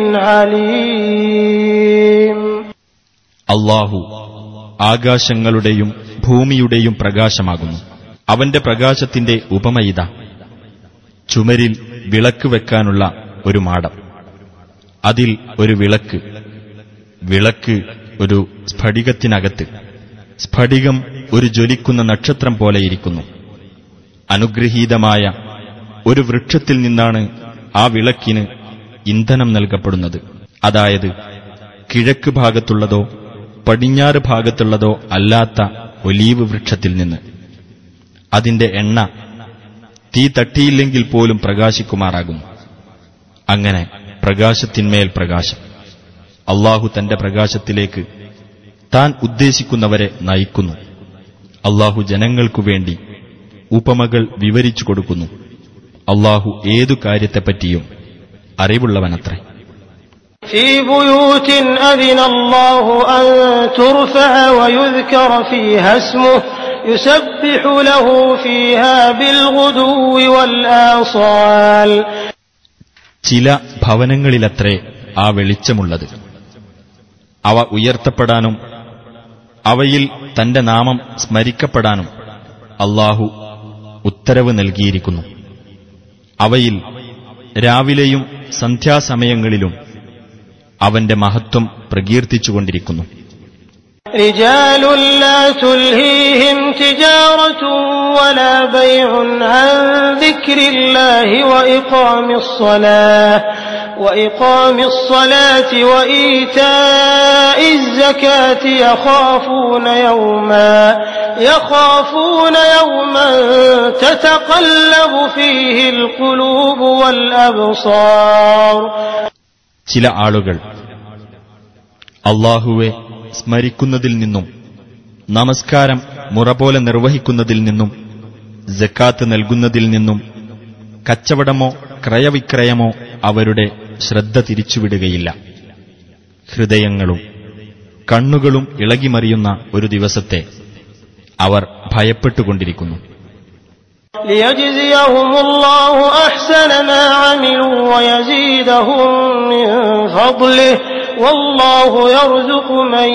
عليم അള്ളാഹു ആകാശങ്ങളുടെയും ഭൂമിയുടെയും പ്രകാശമാകുന്നു അവന്റെ പ്രകാശത്തിന്റെ ഉപമയിത ചുമരിൽ വിളക്ക് വെക്കാനുള്ള ഒരു മാടം അതിൽ ഒരു വിളക്ക് വിളക്ക് ഒരു സ്ഫടികത്തിനകത്ത് സ്ഫടികം ഒരു ജ്വലിക്കുന്ന നക്ഷത്രം പോലെയിരിക്കുന്നു അനുഗ്രഹീതമായ ഒരു വൃക്ഷത്തിൽ നിന്നാണ് ആ വിളക്കിന് ഇന്ധനം നൽകപ്പെടുന്നത് അതായത് കിഴക്ക് ഭാഗത്തുള്ളതോ പടിഞ്ഞാറ് ഭാഗത്തുള്ളതോ അല്ലാത്ത ഒലീവ് വൃക്ഷത്തിൽ നിന്ന് അതിന്റെ എണ്ണ തീ തട്ടിയില്ലെങ്കിൽ പോലും പ്രകാശിക്കുമാറാകുന്നു അങ്ങനെ പ്രകാശത്തിന്മേൽ പ്രകാശം അള്ളാഹു തന്റെ പ്രകാശത്തിലേക്ക് താൻ ഉദ്ദേശിക്കുന്നവരെ നയിക്കുന്നു അള്ളാഹു ജനങ്ങൾക്കു വേണ്ടി ഉപമകൾ വിവരിച്ചു കൊടുക്കുന്നു അള്ളാഹു ഏതു കാര്യത്തെപ്പറ്റിയും അറിവുള്ളവനത്രേ في بيوت أذن الله أن ترفع ويذكر فيها اسمه يسبح له فيها بالغدو والآصال ചില ഭവനങ്ങളിലത്രേ ആ വെളിച്ചമുള്ളത് അവ ഉയർത്തപ്പെടാനും അവയിൽ തന്റെ നാമം സ്മരിക്കപ്പെടാനും അള്ളാഹു ഉത്തരവ് നൽകിയിരിക്കുന്നു അവയിൽ രാവിലെയും സന്ധ്യാസമയങ്ങളിലും അവന്റെ മഹത്വം പ്രകീർത്തിച്ചുകൊണ്ടിരിക്കുന്നു رجال لا تلهيهم تجارة ولا بيع عن ذكر الله وإقام الصلاة وإقام الصلاة وإيتاء الزكاة يخافون يوما يخافون يوما تتقلب فيه القلوب والأبصار ചില ആളുകൾ അള്ളാഹുവെ സ്മരിക്കുന്നതിൽ നിന്നും നമസ്കാരം മുറ പോലെ നിർവഹിക്കുന്നതിൽ നിന്നും ജക്കാത്ത് നൽകുന്നതിൽ നിന്നും കച്ചവടമോ ക്രയവിക്രയമോ അവരുടെ ശ്രദ്ധ തിരിച്ചുവിടുകയില്ല ഹൃദയങ്ങളും കണ്ണുകളും ഇളകിമറിയുന്ന ഒരു ദിവസത്തെ അവർ ഭയപ്പെട്ടുകൊണ്ടിരിക്കുന്നു ليجزيهم الله أحسن ما عملوا ويزيدهم من فضله والله يرزق من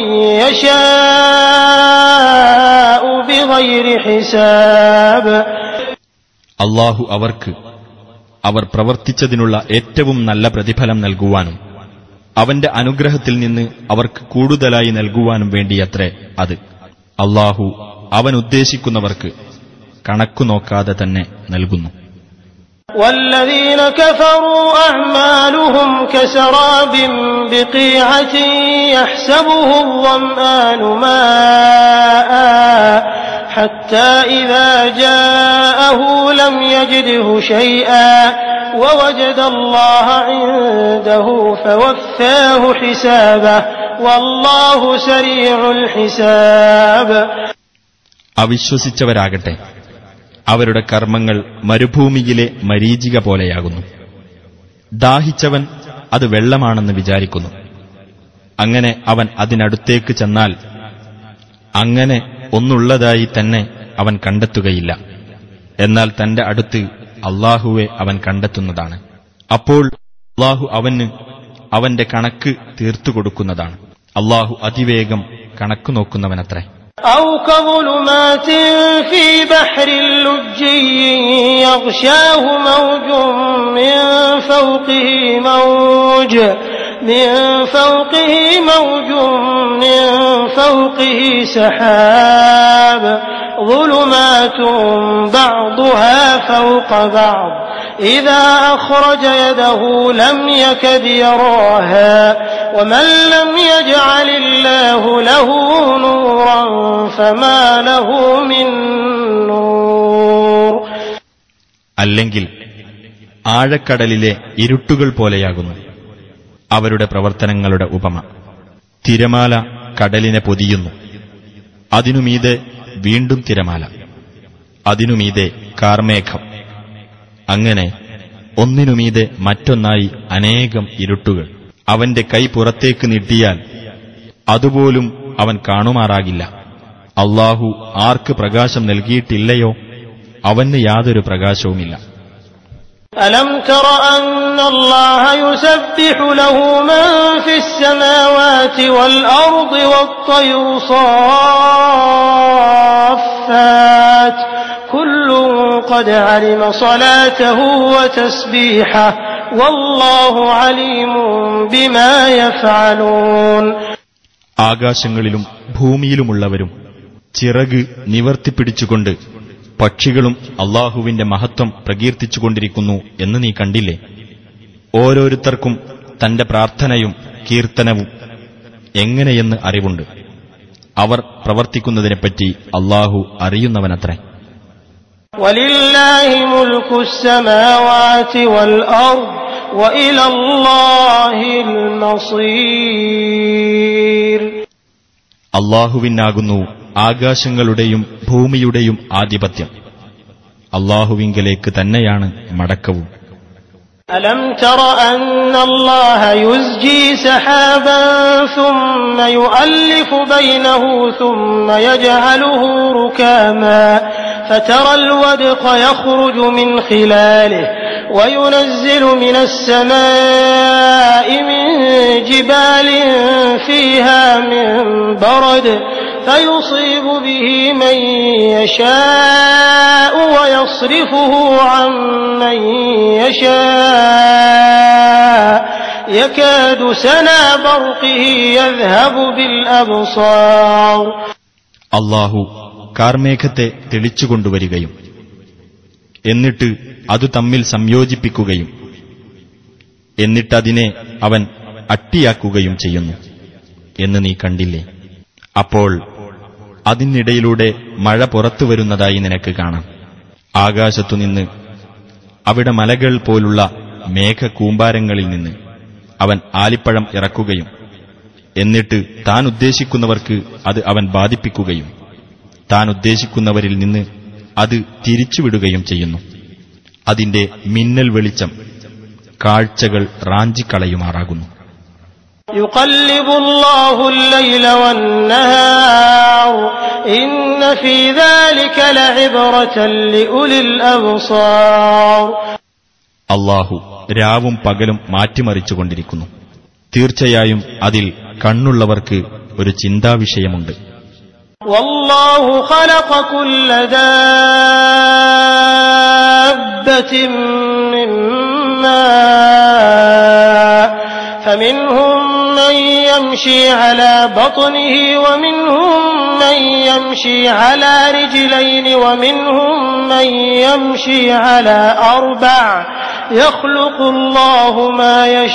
يشاء بغير حساب അള്ളാഹു അവർക്ക് അവർ പ്രവർത്തിച്ചതിനുള്ള ഏറ്റവും നല്ല പ്രതിഫലം നൽകുവാനും അവന്റെ അനുഗ്രഹത്തിൽ നിന്ന് അവർക്ക് കൂടുതലായി നൽകുവാനും വേണ്ടിയത്രേ അത് അള്ളാഹു അവൻ ഉദ്ദേശിക്കുന്നവർക്ക് കണക്കു നോക്കാതെ തന്നെ നൽകുന്നു والذين كفروا أعمالهم كسراب بقيعة يحسبه الظمآن ماء حتى إذا جاءه لم يجده شيئا ووجد الله عنده فوفاه حسابه والله سريع الحساب അവിശ്വസിച്ചവരാകട്ടെ അവരുടെ കർമ്മങ്ങൾ മരുഭൂമിയിലെ മരീചിക പോലെയാകുന്നു ദാഹിച്ചവൻ അത് വെള്ളമാണെന്ന് വിചാരിക്കുന്നു അങ്ങനെ അവൻ അതിനടുത്തേക്ക് ചെന്നാൽ അങ്ങനെ ഒന്നുള്ളതായി തന്നെ അവൻ കണ്ടെത്തുകയില്ല എന്നാൽ തന്റെ അടുത്ത് അള്ളാഹുവെ അവൻ കണ്ടെത്തുന്നതാണ് അപ്പോൾ അള്ളാഹു അവന് അവന്റെ കണക്ക് തീർത്തു കൊടുക്കുന്നതാണ് അള്ളാഹു അതിവേഗം കണക്കു നോക്കുന്നവനത്രേ أو كظلمات في بحر لجي يغشاه موج من فوقه موج من فوقه موج من فوقه سحاب ظلمات بعضها فوق بعض إذا أخرج يده لم يكد يراها ومن لم يجعل الله له نورا فما له من نور അല്ലെങ്കിൽ ആഴക്കടലിലെ ഇരുട്ടുകൾ പോലെയാകുന്നു അവരുടെ പ്രവർത്തനങ്ങളുടെ ഉപമ തിരമാല കടലിനെ പൊതിയുന്നു അതിനുമീതെ വീണ്ടും തിരമാല അതിനുമീതെ കാർമേഘം അങ്ങനെ ഒന്നിനുമീതെ മറ്റൊന്നായി അനേകം ഇരുട്ടുകൾ അവന്റെ കൈ പുറത്തേക്ക് നീട്ടിയാൽ അതുപോലും അവൻ കാണുമാറാകില്ല അള്ളാഹു ആർക്ക് പ്രകാശം നൽകിയിട്ടില്ലയോ അവന് യാതൊരു പ്രകാശവുമില്ല ألم تر أن الله يسبح له من في السماوات والأرض والطير صافات كل قد علم صلاته وتسبيحه والله عليم بما يفعلون ആകാശങ്ങളിലും ഭൂമിയിലുമുള്ളവരും ചിറക് നിവർത്തിപ്പിടിച്ചുകൊണ്ട് പക്ഷികളും അള്ളാഹുവിന്റെ മഹത്വം പ്രകീർത്തിച്ചുകൊണ്ടിരിക്കുന്നു എന്ന് നീ കണ്ടില്ലേ ഓരോരുത്തർക്കും തന്റെ പ്രാർത്ഥനയും കീർത്തനവും എങ്ങനെയെന്ന് അറിവുണ്ട് അവർ പ്രവർത്തിക്കുന്നതിനെപ്പറ്റി അള്ളാഹു അറിയുന്നവനത്രേ ولله ملك السماوات والأرض وإلى الله المصير അള്ളാഹുവിനാകുന്നു ആകാശങ്ങളുടെയും ഭൂമിയുടെയും ആധിപത്യം അള്ളാഹുവിങ്കലേക്ക് തന്നെയാണ് മടക്കവും ألم تر أن الله يزجي سحابا ثم يؤلف بينه ثم يجعله ركاما فترى الودق يخرج من خلاله وينزل من السماء من جبال فيها من برد فيصيب به من يشاء ويصرفه عن من يشاء يكاد سنا برقه يذهب بالأبصار അള്ളാഹു കാർമേഘത്തെ തെളിച്ചുകൊണ്ടുവരികയും എന്നിട്ട് അത് തമ്മിൽ സംയോജിപ്പിക്കുകയും എന്നിട്ടതിനെ അവൻ അട്ടിയാക്കുകയും ചെയ്യുന്നു എന്ന് നീ കണ്ടില്ലേ അപ്പോൾ അതിനിടയിലൂടെ മഴ പുറത്തു വരുന്നതായി നിനക്ക് കാണാം ആകാശത്തുനിന്ന് അവിടെ മലകൾ പോലുള്ള മേഘകൂമ്പാരങ്ങളിൽ നിന്ന് അവൻ ആലിപ്പഴം ഇറക്കുകയും എന്നിട്ട് താൻ ഉദ്ദേശിക്കുന്നവർക്ക് അത് അവൻ ബാധിപ്പിക്കുകയും താൻ ഉദ്ദേശിക്കുന്നവരിൽ നിന്ന് അത് തിരിച്ചുവിടുകയും ചെയ്യുന്നു അതിന്റെ മിന്നൽ വെളിച്ചം കാഴ്ചകൾ റാഞ്ചിക്കളയുമാറാകുന്നു يقلب الله الليل والنهار إن في ذلك لعبرة لأولي الأبصار അള്ളാഹു രാവും പകലും മാറ്റിമറിച്ചുകൊണ്ടിരിക്കുന്നു തീർച്ചയായും അതിൽ കണ്ണുള്ളവർക്ക് ഒരു ചിന്താവിഷയമുണ്ട് والله خلق كل دابة من ماء فمنهم من يمشي على بطنه ومنهم من يمشي على رجلين ومنهم من يمشي على أربع يخلق الله ما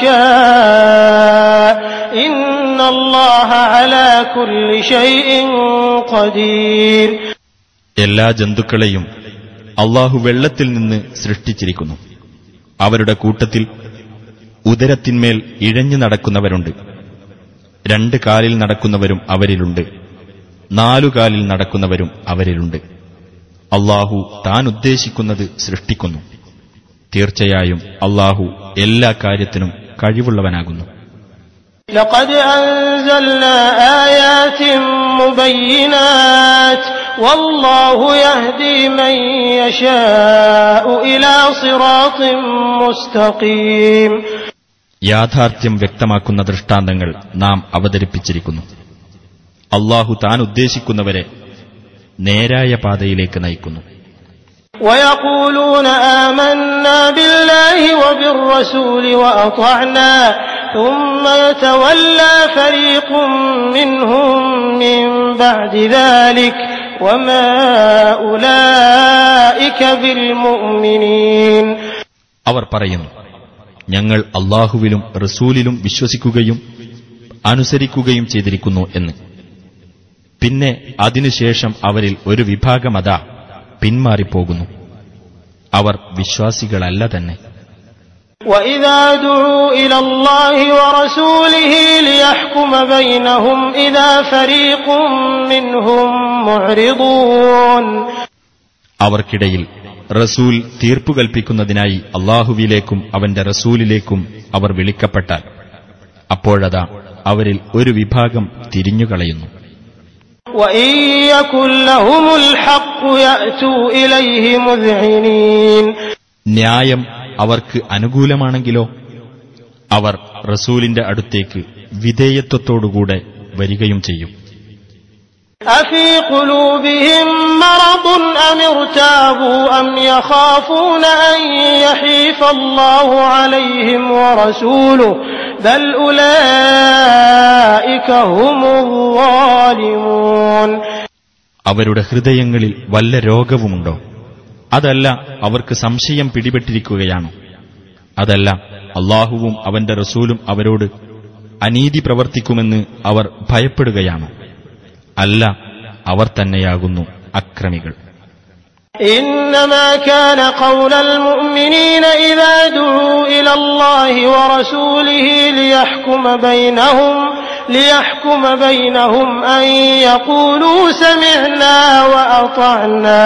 يشاء إن الله على كل شيء قدير എല്ലാ ജന്തുക്കളെയും അള്ളാഹു വെള്ളത്തിൽ നിന്ന് സൃഷ്ടിച്ചിരിക്കുന്നു അവരുടെ കൂട്ടത്തിൽ ഉദരത്തിന്മേൽ ഇഴഞ്ഞു നടക്കുന്നവരുണ്ട് രണ്ട് കാലിൽ നടക്കുന്നവരും അവരിലുണ്ട് നാലു കാലിൽ നടക്കുന്നവരും അവരിലുണ്ട് അള്ളാഹു താൻ ഉദ്ദേശിക്കുന്നത് സൃഷ്ടിക്കുന്നു തീർച്ചയായും അള്ളാഹു എല്ലാ കാര്യത്തിനും കഴിവുള്ളവനാകുന്നു لقد أنزلنا آيات مبينات والله يهدي من يشاء إلى صراط مستقيم യാഥാർത്ഥ്യം വ്യക്തമാക്കുന്ന ദൃഷ്ടാന്തങ്ങൾ നാം അവതരിപ്പിച്ചിരിക്കുന്നു അള്ളാഹു താൻ ഉദ്ദേശിക്കുന്നവരെ നേരായ പാതയിലേക്ക് നയിക്കുന്നു ويقولون آمنا بالله وبالرسول وأطعنا ثم يتولى فريق منهم من بعد ذلك وما أولئك بالمؤمنين അവർ പറയുന്നു ഞങ്ങൾ അള്ളാഹുവിലും റസൂലിലും വിശ്വസിക്കുകയും അനുസരിക്കുകയും ചെയ്തിരിക്കുന്നു എന്ന് പിന്നെ അതിനുശേഷം അവരിൽ ഒരു വിഭാഗമതാ പിന്മാറിപ്പോകുന്നു അവർ വിശ്വാസികളല്ല തന്നെ وإذا دعوا إلى الله ورسوله ليحكم بينهم إذا فريق منهم معرضون അവർക്കിടയിൽ റസൂൽ തീർപ്പു കൽപ്പിക്കുന്നതിനായി അള്ളാഹുവിലേക്കും അവന്റെ റസൂലിലേക്കും അവർ വിളിക്കപ്പെട്ടാൽ അപ്പോഴതാ അവരിൽ ഒരു വിഭാഗം തിരിഞ്ഞുകളയുന്നു وإن يكن لهم الحق يأتوا إليه مذعنين ന്യായം അവർക്ക് അനുകൂലമാണെങ്കിലോ അവർ റസൂലിന്റെ അടുത്തേക്ക് വിധേയത്വത്തോടുകൂടെ വരികയും ചെയ്യും أفي قلوبهم مرض أم ارتابوا أم يخافون أن يحيف الله عليهم ورسوله بل أولئك هم الظالمون അവരുടെ ഹൃദയങ്ങളിൽ വല്ല രോഗവുമുണ്ടോ അതല്ല അവർക്ക് സംശയം പിടിപെട്ടിരിക്കുകയാണോ അതല്ല അള്ളാഹുവും അവന്റെ റസൂലും അവരോട് അനീതി പ്രവർത്തിക്കുമെന്ന് അവർ ഭയപ്പെടുകയാണോ അല്ല അവർ തന്നെയാകുന്നു അക്രമികൾ إنما كان قول المؤمنين إذا دعوا إلى الله ورسوله ليحكم بينهم ليحكم بينهم أن يقولوا سمعنا وأطعنا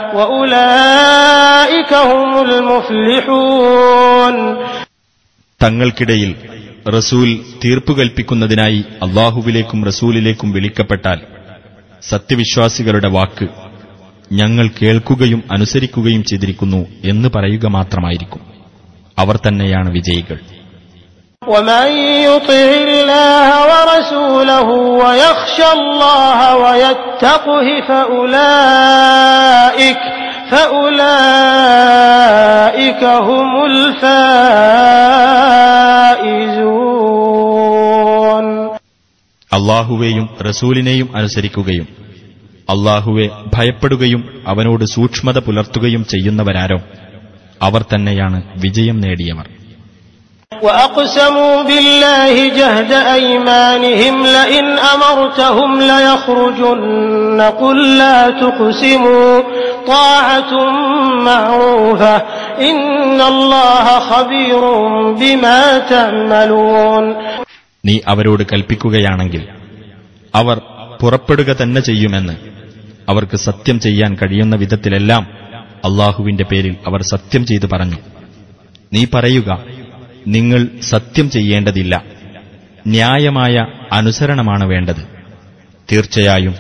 وأولئك هم المفلحون തങ്ങൾക്കിടയിൽ റസൂൽ തീർപ്പു കൽപ്പിക്കുന്നതിനായി അള്ളാഹുവിലേക്കും റസൂലിലേക്കും വിളിക്കപ്പെട്ടാൽ സത്യവിശ്വാസികളുടെ വാക്ക് ഞങ്ങൾ കേൾക്കുകയും അനുസരിക്കുകയും ചെയ്തിരിക്കുന്നു എന്ന് പറയുക മാത്രമായിരിക്കും അവർ തന്നെയാണ് വിജയികൾ ومن يطع الله ورسوله ويخشى الله ويتقه فأولئك فأولئك هم الفائزون അള്ളാഹുവേയും റസൂലിനെയും അനുസരിക്കുകയും അള്ളാഹുവെ ഭയപ്പെടുകയും അവനോട് സൂക്ഷ്മത പുലർത്തുകയും ചെയ്യുന്നവരാരോ അവർ തന്നെയാണ് വിജയം നേടിയവർ وأقسموا بالله جهد أيمانهم لئن أمرتهم ليخرجن قل لا تقسموا طاعة معروفة إن الله خبير بما تعملون നീ അവരോട് കൽപ്പിക്കുകയാണെങ്കിൽ അവർ പുറപ്പെടുക തന്നെ ചെയ്യുമെന്ന് അവർക്ക് സത്യം ചെയ്യാൻ കഴിയുന്ന വിധത്തിലെല്ലാം അള്ളാഹുവിന്റെ പേരിൽ അവർ സത്യം ചെയ്തു പറഞ്ഞു നീ പറയുക നിങ്ങൾ സത്യം ചെയ്യേണ്ടതില്ല ന്യായമായ അനുസരണമാണ് വേണ്ടത് തീർച്ചയായും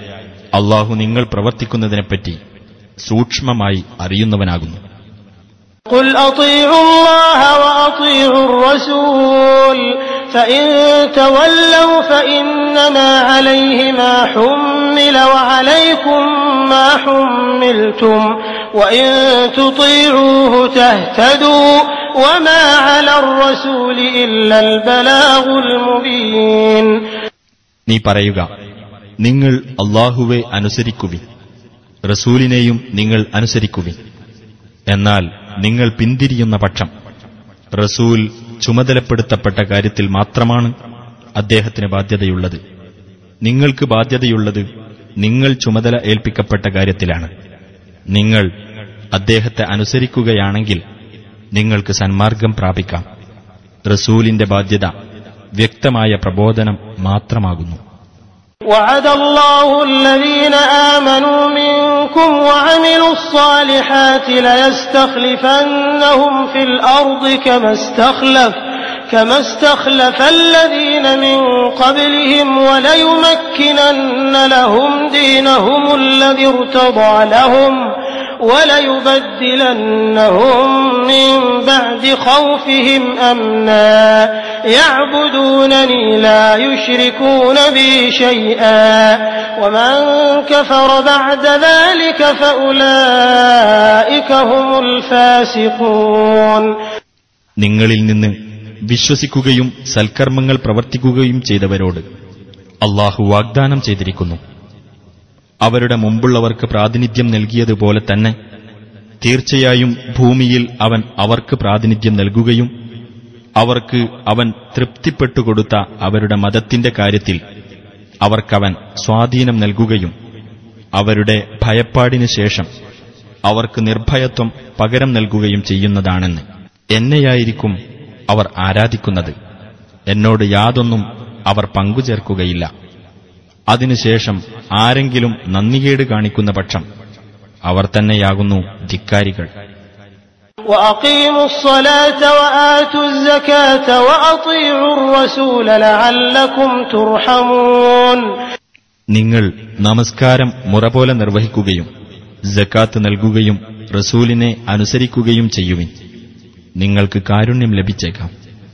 അള്ളാഹു നിങ്ങൾ പ്രവർത്തിക്കുന്നതിനെപ്പറ്റി സൂക്ഷ്മമായി അറിയുന്നവനാകുന്നു قل أطيعوا الله وأطيعوا الرسول فإن تولوا فإنما عليه ما حمل وعليكم ما حملتم وإن تطيعوه تهتدوا وما على الرسول إلا البلاغ المبين നീ പറയുക നിങ്ങൾ അള്ളാഹുവെ അനുസരിക്കുവിൻ റസൂലിനെയും നിങ്ങൾ അനുസരിക്കുവിൻ എന്നാൽ നിങ്ങൾ പിന്തിരിയുന്ന പക്ഷം റസൂൽ ചുമതലപ്പെടുത്തപ്പെട്ട കാര്യത്തിൽ മാത്രമാണ് അദ്ദേഹത്തിന് ബാധ്യതയുള്ളത് നിങ്ങൾക്ക് ബാധ്യതയുള്ളത് നിങ്ങൾ ചുമതല ഏൽപ്പിക്കപ്പെട്ട കാര്യത്തിലാണ് നിങ്ങൾ അദ്ദേഹത്തെ അനുസരിക്കുകയാണെങ്കിൽ നിങ്ങൾക്ക് സന്മാർഗം പ്രാപിക്കാം റസൂലിന്റെ ബാധ്യത വ്യക്തമായ പ്രബോധനം മാത്രമാകുന്നു وعد الله الذين آمنوا منكم وعملوا الصالحات ليستخلفنهم في الأرض كما استخلف كما استخلف الذين من قبلهم وليمكنن لهم دينهم الذي ارتضى لهم وليبدلنهم من بعد خوفهم أمنا يعبدونني لا يشركون بي شيئا ومن كفر بعد ذلك فأولئك هم الفاسقون നിങ്ങളിൽ നിന്ന് വിശ്വസിക്കുകയും സൽക്കർമ്മങ്ങൾ പ്രവർത്തിക്കുകയും ചെയ്തവരോട് അള്ളാഹു വാഗ്ദാനം ചെയ്തിരിക്കുന്നു അവരുടെ മുമ്പുള്ളവർക്ക് പ്രാതിനിധ്യം നൽകിയതുപോലെ തന്നെ തീർച്ചയായും ഭൂമിയിൽ അവൻ അവർക്ക് പ്രാതിനിധ്യം നൽകുകയും അവർക്ക് അവൻ തൃപ്തിപ്പെട്ടുകൊടുത്ത അവരുടെ മതത്തിന്റെ കാര്യത്തിൽ അവർക്കവൻ സ്വാധീനം നൽകുകയും അവരുടെ ഭയപ്പാടിനു ശേഷം അവർക്ക് നിർഭയത്വം പകരം നൽകുകയും ചെയ്യുന്നതാണെന്ന് എന്നെയായിരിക്കും അവർ ആരാധിക്കുന്നത് എന്നോട് യാതൊന്നും അവർ പങ്കുചേർക്കുകയില്ല അതിനുശേഷം ആരെങ്കിലും നന്ദികേട് കാണിക്കുന്ന പക്ഷം അവർ തന്നെയാകുന്നു ധിക്കാരികൾ وأقيموا الصلاة وآتوا الزكاة وأطيعوا الرسول لعلكم ترحمون നിങ്ങൾ നമസ്കാരം മുറ പോലെ നിർവഹിക്കുകയും ജക്കാത്ത് നൽകുകയും റസൂലിനെ അനുസരിക്കുകയും ചെയ്യുവിൻ നിങ്ങൾക്ക് കാരുണ്യം ലഭിച്ചേക്കാം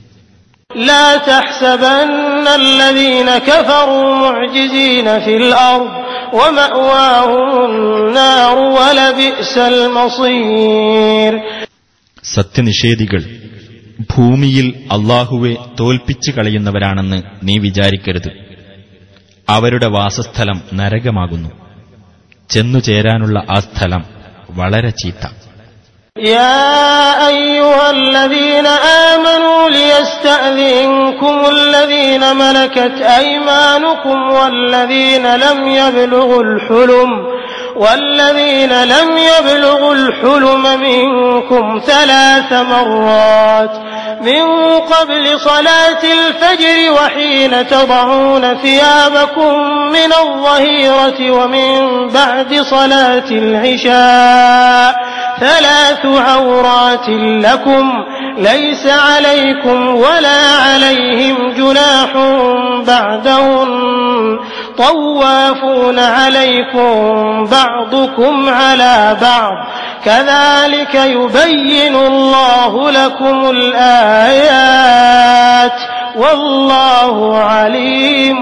لا تحسبن الذين كفروا معجزين في الأرض ومأواهم النار ولبئس المصير സത്യനിഷേധികൾ ഭൂമിയിൽ അള്ളാഹുവെ തോൽപ്പിച്ചു കളയുന്നവരാണെന്ന് നീ വിചാരിക്കരുത് അവരുടെ വാസസ്ഥലം നരകമാകുന്നു ചെന്നുചേരാനുള്ള ആ സ്ഥലം വളരെ ചീത്ത يا أيها الذين آمنوا ليستأذنكم الذين ملكت أيمانكم والذين لم يبلغوا الحلم والذين لم يبلغوا الحلم منكم ثلاث مرات من قبل صلاة الفجر وحين تضعون ثيابكم من الظهيرة ومن بعد صلاة العشاء ثلاث عورات لكم ليس عليكم ولا عليهم جناح بعدهن طوافون عليكم بعضكم على بعض كذلك يبين الله لكم الآيات والله عليم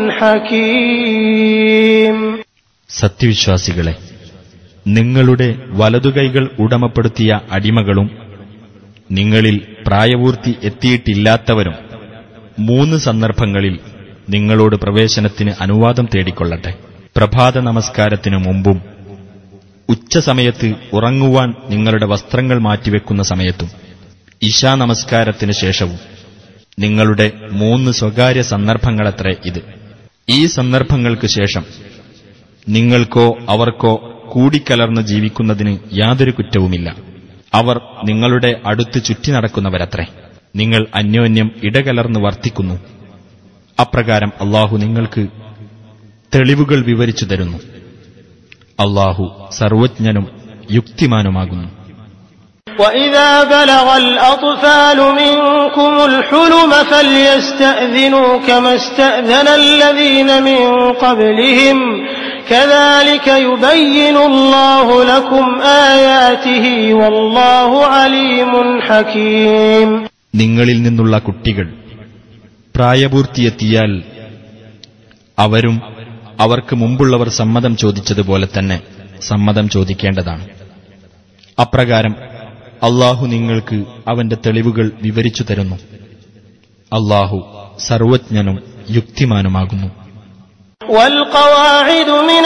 حكيم സത്യവിശ്വാസികളെ നിങ്ങളുടെ വലതുകൈകൾ ഉടമപ്പെടുത്തിയ അടിമകളും നിങ്ങളിൽ പ്രായപൂർത്തി എത്തിയിട്ടില്ലാത്തവരും മൂന്ന് സന്ദർഭങ്ങളിൽ നിങ്ങളോട് പ്രവേശനത്തിന് അനുവാദം തേടിക്കൊള്ളട്ടെ പ്രഭാത നമസ്കാരത്തിനു മുമ്പും ഉച്ചസമയത്ത് ഉറങ്ങുവാൻ നിങ്ങളുടെ വസ്ത്രങ്ങൾ മാറ്റിവെക്കുന്ന സമയത്തും ഇശാ നമസ്കാരത്തിനു ശേഷവും നിങ്ങളുടെ മൂന്ന് സ്വകാര്യ സന്ദർഭങ്ങളത്രേ ഇത് ഈ സന്ദർഭങ്ങൾക്ക് ശേഷം നിങ്ങൾക്കോ അവർക്കോ കൂടിക്കലർന്ന് ജീവിക്കുന്നതിന് യാതൊരു കുറ്റവുമില്ല അവർ നിങ്ങളുടെ അടുത്ത് ചുറ്റി നടക്കുന്നവരത്രേ നിങ്ങൾ അന്യോന്യം ഇടകലർന്ന് വർത്തിക്കുന്നു അപ്രകാരം അള്ളാഹു നിങ്ങൾക്ക് തെളിവുകൾ വിവരിച്ചു തരുന്നു അള്ളാഹു സർവജ്ഞനും യുക്തിമാനുമാകുന്നു وإذا بلغ الأطفال منكم الحلم فليستأذنوا كما استأذن الذين من قبلهم كذلك يبين الله لكم آياته والله عليم حكيم നിങ്ങളിൽ നിന്നുള്ള കുട്ടികൾ പ്രായപൂർത്തിയെത്തിയാൽ അവരും അവർക്ക് മുമ്പുള്ളവർ സമ്മതം ചോദിച്ചതുപോലെ തന്നെ സമ്മതം ചോദിക്കേണ്ടതാണ് അപ്രകാരം അള്ളാഹു നിങ്ങൾക്ക് അവന്റെ തെളിവുകൾ വിവരിച്ചു തരുന്നു അള്ളാഹു സർവജ്ഞനും യുക്തിമാനുമാകുന്നു والقواعد من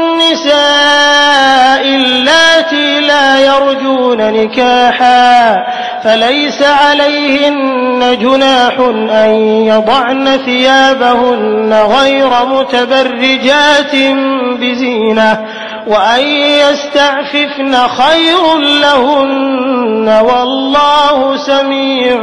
النساء اللاتي لا يرجون نكاحا فليس عليهن جناح أن يضعن ثيابهن غير متبرجات بزينة وأن يستعففن خير لهن والله سميع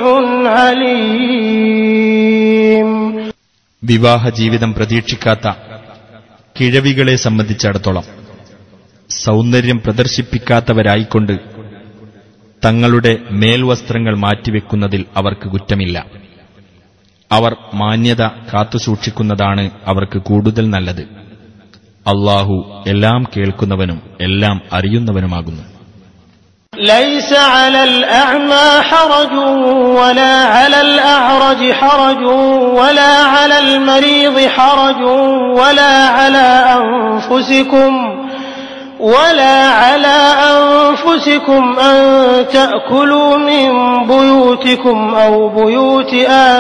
عليم വിവാഹ ജീവിതം പ്രതീക്ഷിക്കാത്ത കിഴവികളെ സംബന്ധിച്ചിടത്തോളം സൗന്ദര്യം പ്രദർശിപ്പിക്കാത്തവരായിക്കൊണ്ട് തങ്ങളുടെ മേൽവസ്ത്രങ്ങൾ മാറ്റിവെക്കുന്നതിൽ അവർക്ക് കുറ്റമില്ല അവർ മാന്യത കാത്തുസൂക്ഷിക്കുന്നതാണ് അവർക്ക് കൂടുതൽ നല്ലത് അള്ളാഹു എല്ലാം കേൾക്കുന്നവനും എല്ലാം അറിയുന്നവനുമാകുന്നു ليس على الأعمى حرج ولا على الأعرج حرج ولا على المريض حرج ولا على أنفسكم ولا على أنفسكم أن تأكلوا من بيوتكم أو بيوت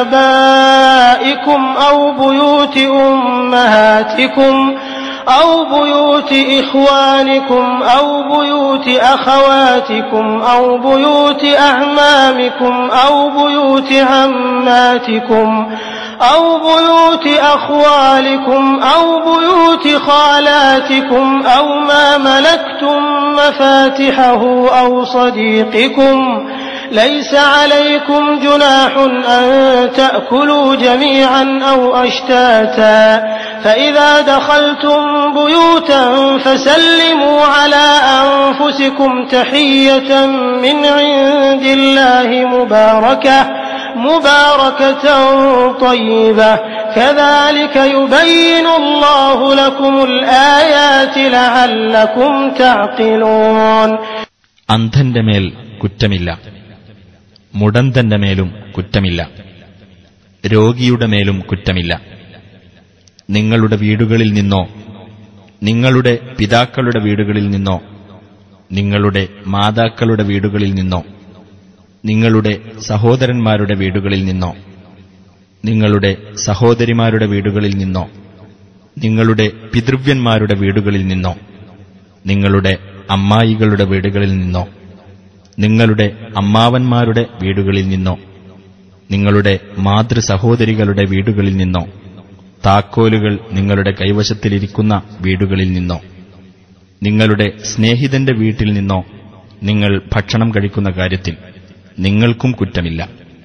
آبائكم أو بيوت أمهاتكم أو بيوت إخوانكم أو بيوت أخواتكم أو بيوت أعمامكم أو بيوت عماتكم أو بيوت أخوالكم أو بيوت خالاتكم أو ما ملكتم مفاتحه أو صديقكم ليس عليكم جناح أن تأكلوا جميعا أو أشتاتا فإذا دخلتم بيوتا فسلموا على أنفسكم تحية من عند الله مباركة مباركة طيبة كذلك يبين الله لكم الآيات لعلكم تعقلون അന്ധന്റെ മേൽ കുറ്റമില്ല മുടന്തന്റെ മേലും കുറ്റമില്ല രോഗിയുടെ മേലും കുറ്റമില്ല നിങ്ങളുടെ വീടുകളിൽ നിന്നോ നിങ്ങളുടെ പിതാക്കളുടെ വീടുകളിൽ നിന്നോ നിങ്ങളുടെ മാതാക്കളുടെ വീടുകളിൽ നിന്നോ നിങ്ങളുടെ സഹോദരന്മാരുടെ വീടുകളിൽ നിന്നോ നിങ്ങളുടെ സഹോദരിമാരുടെ വീടുകളിൽ നിന്നോ നിങ്ങളുടെ പിതൃവ്യന്മാരുടെ വീടുകളിൽ നിന്നോ നിങ്ങളുടെ അമ്മായികളുടെ വീടുകളിൽ നിന്നോ നിങ്ങളുടെ അമ്മാവന്മാരുടെ വീടുകളിൽ നിന്നോ നിങ്ങളുടെ മാതൃ സഹോദരികളുടെ വീടുകളിൽ നിന്നോ താക്കോലുകൾ നിങ്ങളുടെ കൈവശത്തിലിരിക്കുന്ന വീടുകളിൽ നിന്നോ നിങ്ങളുടെ സ്നേഹിതന്റെ വീട്ടിൽ നിന്നോ നിങ്ങൾ ഭക്ഷണം കഴിക്കുന്ന കാര്യത്തിൽ നിങ്ങൾക്കും കുറ്റമില്ല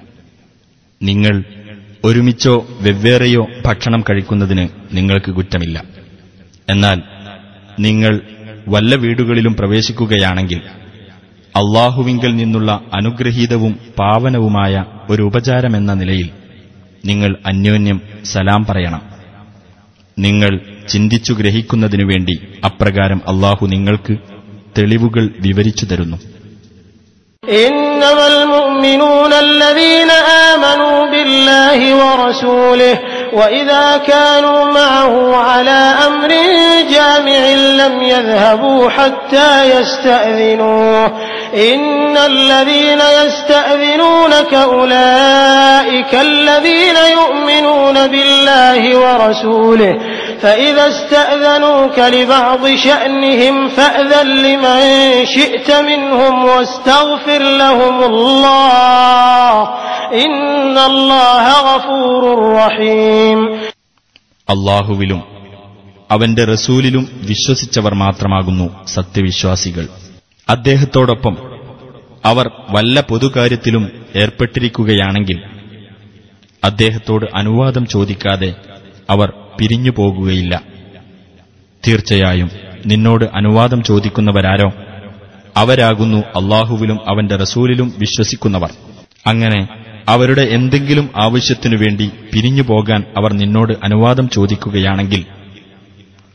നിങ്ങൾ ഒരുമിച്ചോ വെവ്വേറെയോ ഭക്ഷണം കഴിക്കുന്നതിന് നിങ്ങൾക്ക് കുറ്റമില്ല എന്നാൽ നിങ്ങൾ വല്ല വീടുകളിലും പ്രവേശിക്കുകയാണെങ്കിൽ അള്ളാഹുവിങ്കിൽ നിന്നുള്ള അനുഗ്രഹീതവും പാവനവുമായ ഒരു ഉപചാരമെന്ന നിലയിൽ നിങ്ങൾ അന്യോന്യം സലാം പറയണം നിങ്ങൾ ചിന്തിച്ചു ഗ്രഹിക്കുന്നതിനു വേണ്ടി അപ്രകാരം അള്ളാഹു നിങ്ങൾക്ക് തെളിവുകൾ വിവരിച്ചു തരുന്നു إنما المؤمنون الذين آمنوا بالله ورسوله وإذا كانوا معه على أمر جامع لم يذهبوا حتى يستأذنوه إن الذين يستأذنونك أولئك الذين يؤمنون بالله ورسوله فإذا استأذنوك لبعض شأنهم فأذن لمن شئت منهم واستغفر لهم الله إن الله غفور رحيم അള്ളാഹുവിലും അവന്റെ റസൂലിലും വിശ്വസിച്ചവർ മാത്രമാകുന്നു സത്യവിശ്വാസികൾ അദ്ദേഹത്തോടൊപ്പം അവർ വല്ല പൊതുകാര്യത്തിലും ഏർപ്പെട്ടിരിക്കുകയാണെങ്കിൽ അദ്ദേഹത്തോട് അനുവാദം ചോദിക്കാതെ അവർ പിരിഞ്ഞു പോകുകയില്ല തീർച്ചയായും നിന്നോട് അനുവാദം ചോദിക്കുന്നവരാരോ അവരാകുന്നു അള്ളാഹുവിലും അവന്റെ റസൂലിലും വിശ്വസിക്കുന്നവർ അങ്ങനെ അവരുടെ എന്തെങ്കിലും ആവശ്യത്തിനു വേണ്ടി പിരിഞ്ഞു പോകാൻ അവർ നിന്നോട് അനുവാദം ചോദിക്കുകയാണെങ്കിൽ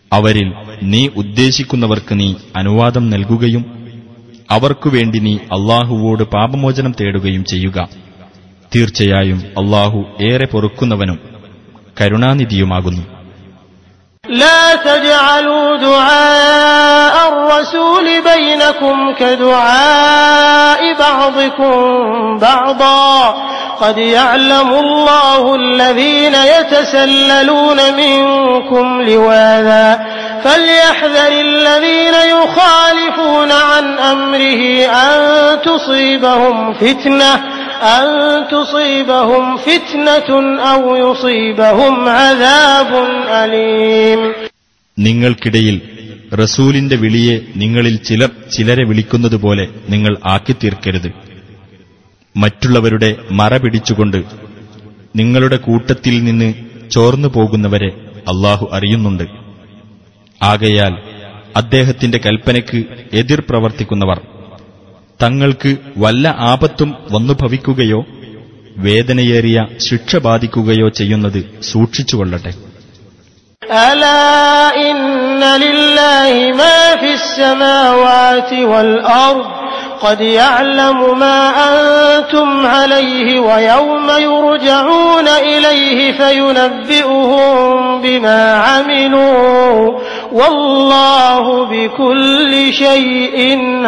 അവരിൽ നീ ഉദ്ദേശിക്കുന്നവർക്ക് നീ അനുവാദം നൽകുകയും അവർക്കുവേണ്ടി നീ അള്ളാഹുവോട് പാപമോചനം തേടുകയും ചെയ്യുക തീർച്ചയായും അള്ളാഹു ഏറെ പൊറുക്കുന്നവനും കരുണാനിധിയുമാകുന്നു لا تجعلوا دعاء الرسول بينكم كدعاء بعضكم بعضا قد يعلم الله الذين يتسللون منكم لواذا فليحذر الذين يخالفون عن أمره أن تصيبهم فتنة أن تصيبهم فتنة أو يصيبهم عذاب أليم നിങ്ങൾക്കിടയിൽ റസൂലിന്റെ വിളിയെ നിങ്ങളിൽ ചിലർ ചിലരെ വിളിക്കുന്നതുപോലെ നിങ്ങൾ ആക്കിത്തീർക്കരുത് മറ്റുള്ളവരുടെ മറ പിടിച്ചുകൊണ്ട് നിങ്ങളുടെ കൂട്ടത്തിൽ നിന്ന് ചോർന്നു പോകുന്നവരെ അള്ളാഹു അറിയുന്നുണ്ട് ആകയാൽ അദ്ദേഹത്തിന്റെ കൽപ്പനയ്ക്ക് എതിർ പ്രവർത്തിക്കുന്നവർ തങ്ങൾക്ക് വല്ല ആപത്തും വന്നു ഭവിക്കുകയോ വേദനയേറിയ ശിക്ഷ ബാധിക്കുകയോ ചെയ്യുന്നത് സൂക്ഷിച്ചുകൊള്ളട്ടെ ألا إن لله ما في السماوات والأرض قد يعلم ما أنتم عليه ويوم يرجعون إليه فينبئهم بما عملوا والله بكل شيء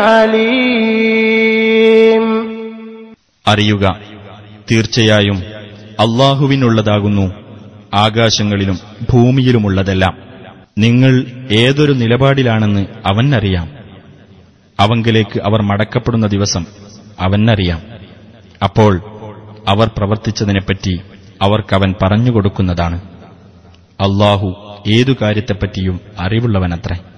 عليم അറിയുക തീർച്ചയായും അള്ളാഹുവിനുള്ളതാകുന്നു ആകാശങ്ങളിലും ഭൂമിയിലുമുള്ളതെല്ലാം നിങ്ങൾ ഏതൊരു നിലപാടിലാണെന്ന് അവനറിയാം അവങ്കലേക്ക് അവർ മടക്കപ്പെടുന്ന ദിവസം അവനറിയാം അപ്പോൾ അവർ പ്രവർത്തിച്ചതിനെപ്പറ്റി അവർക്കവൻ പറഞ്ഞുകൊടുക്കുന്നതാണ് അള്ളാഹു ഏതു കാര്യത്തെപ്പറ്റിയും അറിവുള്ളവനത്രേ